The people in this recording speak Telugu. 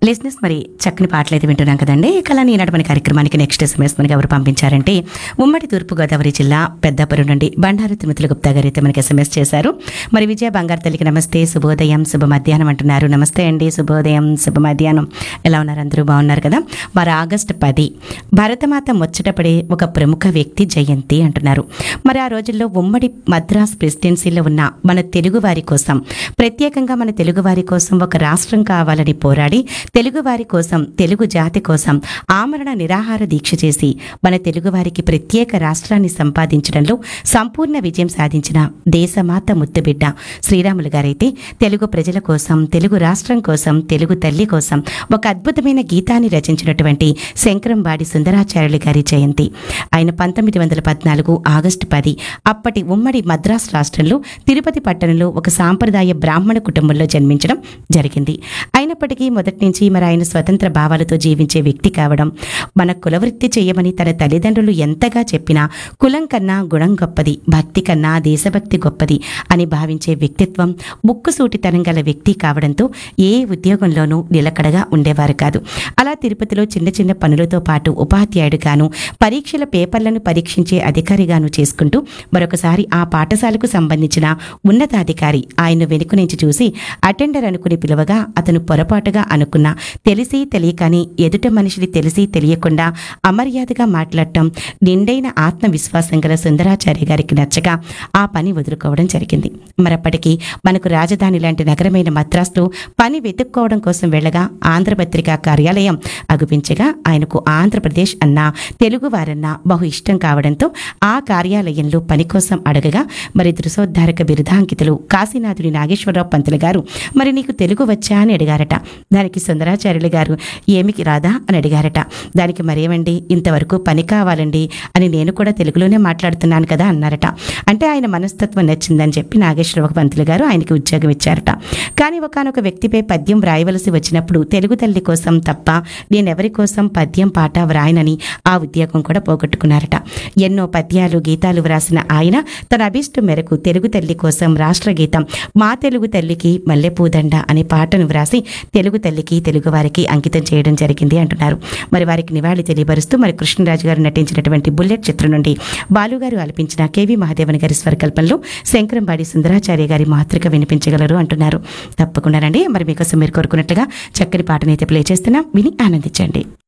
లిజినెస్ మరి చక్కని పాటలు అయితే వింటున్నాం కదండి ఇక అలా ఈనాటి మన కార్యక్రమానికి నెక్స్ట్ ఎస్ఎంఎస్ మనకి ఎవరు పంపించారంటే ఉమ్మడి తూర్పుగోదావరి జిల్లా పెద్దాపురం నుండి బండారు తిరుమతుల గుప్తా గారు అయితే మనకి ఎస్ఎంఎస్ చేశారు మరి విజయ బంగారు తల్లికి నమస్తే శుభోదయం శుభ మధ్యాహ్నం అంటున్నారు నమస్తే అండి శుభోదయం శుభ మధ్యాహ్నం ఎలా ఉన్నారు అందరూ బాగున్నారు కదా మరి ఆగస్టు పది భరతమాత ముచ్చటపడే ఒక ప్రముఖ వ్యక్తి జయంతి అంటున్నారు మరి ఆ రోజుల్లో ఉమ్మడి మద్రాస్ ప్రెసిడెన్సీలో ఉన్న మన తెలుగు వారి కోసం ప్రత్యేకంగా మన తెలుగు వారి కోసం ఒక రాష్ట్రం కావాలని పోరాడి తెలుగు వారి కోసం తెలుగు జాతి కోసం ఆమరణ నిరాహార దీక్ష చేసి మన తెలుగు వారికి ప్రత్యేక రాష్ట్రాన్ని సంపాదించడంలో సంపూర్ణ విజయం సాధించిన దేశమాత ముద్దుబిడ్డ శ్రీరాములు గారైతే తెలుగు ప్రజల కోసం తెలుగు రాష్ట్రం కోసం తెలుగు తల్లి కోసం ఒక అద్భుతమైన గీతాన్ని రచించినటువంటి శంకరంబాడి సుందరాచార్యులు గారి జయంతి ఆయన పంతొమ్మిది వందల పద్నాలుగు ఆగస్టు పది అప్పటి ఉమ్మడి మద్రాస్ రాష్ట్రంలో తిరుపతి పట్టణంలో ఒక సాంప్రదాయ బ్రాహ్మణ కుటుంబంలో జన్మించడం జరిగింది అయినప్పటికీ మొదటి నుంచి మరి ఆయన స్వతంత్ర భావాలతో జీవించే వ్యక్తి కావడం మన కులవృత్తి చేయమని తన తల్లిదండ్రులు ఎంతగా చెప్పినా కులం కన్నా గుణం గొప్పది భక్తి కన్నా దేశభక్తి గొప్పది అని భావించే వ్యక్తిత్వం ముక్కుసూటితనం గల వ్యక్తి కావడంతో ఏ ఉద్యోగంలోనూ నిలకడగా ఉండేవారు కాదు అలా తిరుపతిలో చిన్న చిన్న పనులతో పాటు ఉపాధ్యాయుడుగాను పరీక్షల పేపర్లను పరీక్షించే అధికారిగాను చేసుకుంటూ మరొకసారి ఆ పాఠశాలకు సంబంధించిన ఉన్నతాధికారి ఆయన వెనుక నుంచి చూసి అటెండర్ అనుకుని పిలువగా అతను పొరపాటుగా అనుకున్న తెలిసి తెలియకని ఎదుట మనిషిని తెలిసి తెలియకుండా అమర్యాదగా మాట్లాడటం నిండైన ఆత్మవిశ్వాసం గల సుందరాచార్య గారికి నచ్చగా ఆ పని వదులుకోవడం జరిగింది మరప్పటికి మనకు రాజధాని లాంటి నగరమైన మద్రాసులో పని వెతుక్కోవడం కోసం వెళ్ళగా ఆంధ్రపత్రిక కార్యాలయం అగుపించగా ఆయనకు ఆంధ్రప్రదేశ్ అన్న తెలుగు వారన్న బహు ఇష్టం కావడంతో ఆ కార్యాలయంలో పని కోసం అడగగా మరి దృశోద్ధారక బిరుదాంకితులు కాశీనాథుడి నాగేశ్వరరావు పంతులు గారు మరి నీకు తెలుగు వచ్చా అని అడిగారట దానికి సుందరాచార్యులు గారు ఏమికి రాదా అని అడిగారట దానికి మరేమండి ఇంతవరకు పని కావాలండి అని నేను కూడా తెలుగులోనే మాట్లాడుతున్నాను కదా అన్నారట అంటే ఆయన మనస్తత్వం నచ్చిందని చెప్పి నాగేశ్వరరావు పంతులు గారు ఆయనకి ఉద్యోగం ఇచ్చారట కానీ ఒకనొక వ్యక్తిపై పద్యం వ్రాయవలసి వచ్చినప్పుడు తెలుగు తల్లి కోసం తప్ప నేనెవరి కోసం పద్యం పాట వ్రాయనని ఆ ఉద్యోగం కూడా పోగొట్టుకున్నారట ఎన్నో పద్యాలు గీతాలు వ్రాసిన ఆయన తన అభిష్టం మేరకు తెలుగు తల్లి కోసం రాష్ట్ర గీతం మా తెలుగు తల్లికి మల్లెపూదండ అనే పాటను వ్రాసి తెలుగు తల్లికి తెలుగు వారికి అంకితం చేయడం జరిగింది అంటున్నారు మరి వారికి నివాళి తెలియపరుస్తూ మరి కృష్ణరాజు గారు నటించినటువంటి బుల్లెట్ చిత్రం నుండి బాలుగారు ఆలపించిన కేవి మహాదేవన్ గారి స్వరకల్పంలో శంకరంబాడి సుందరాచార్య గారి మాతృక వినిపించగలరు అంటున్నారు తప్పకుండానండి మరి మీకోసం మీరు కోరుకున్నట్లుగా చక్కని పాటనైతే ప్లే చేస్తున్నాం విని ఆనందించండి